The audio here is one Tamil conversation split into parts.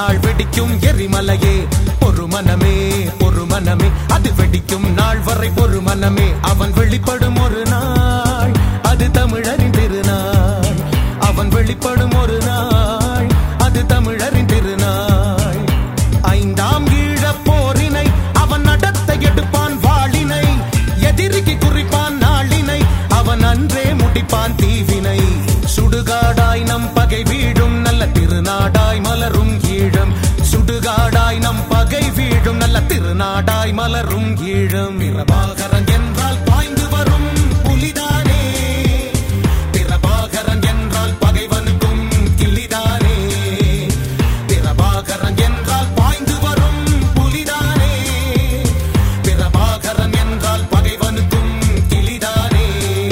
நாள் வெடிக்கும் எரிமலையே ஒரு மனமே ஒரு மனமே அது வெடிக்கும் நாள் வரை ஒரு மனமே அவன் வெளிப்படும் ஒரு நாள் அது தமிழரின் திருநாள் அவன் வெளிப்படும் ஒரு நாள் அது தமிழரின் திருநாள் ஐந்தாம் ஈழப் போரினை அவன் நடத்த எடுப்பான் வாளினை எதிரிக்கு குறிப்பான் நாளினை அவன் அன்றே முடிப்பான் தீவினை சுடுகாடாய் நம் பகை வீழும் நல்ல திருநாடாய் மலரும் ஈழம் சுடுகாடாய் நம் பகை வீழும் நல்ல திருநாடாய் மலரும் ஈழம் பிரபாகரன் என்றால் பாய்ந்து வரும் புலிதானே பிரபாகரன் என்றால் பகைவனுக்கும் கிளிதானே பிரபாகரன் என்றால் பாய்ந்து வரும் புலிதானே பிரபாகரன் என்றால் பகைவனுக்கும் கிளிதானே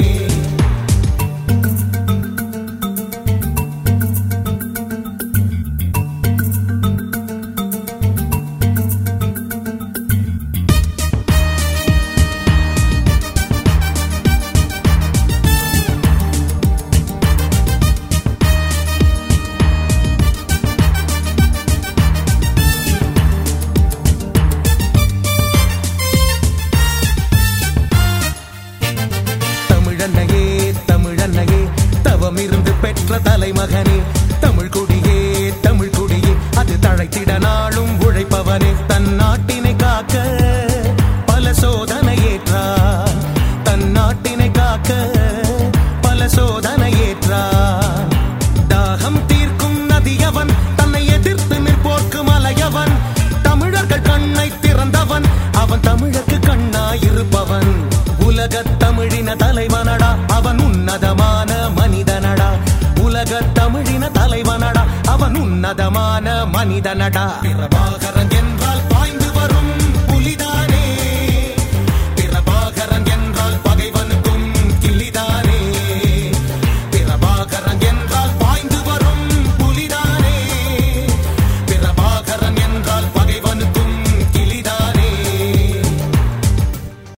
தமிழன்னையே தமிழன்னையே தவமிருந்து பெற்ற தலைமகனே தமிழ் குடியே தமிழ் குடியே அது தழைத்திட நாளும் உழைப்பவனே தன் நாட்டினை காக்க பல சோதனை ஏற்றான் தன் நாட்டினை காக்க பல சோதனை ஏற்றான் தாகம் தீர்க்கும் நதியவன் தன்னை எதிர்த்து நிற்போர்க்கு மலையவன் தமிழர்கள் கண்ணை திறந்தவன் அவன் தமிழருக்கு கண்ணாயிருப்பவன் உலகத் தமிழின தலைவனடா அவன் உன்னதமான மனிதனடா உலகத் தமிழின தலைவனடா அவன் உன்னதமான மனிதனடா பிரபாகரன் என்ற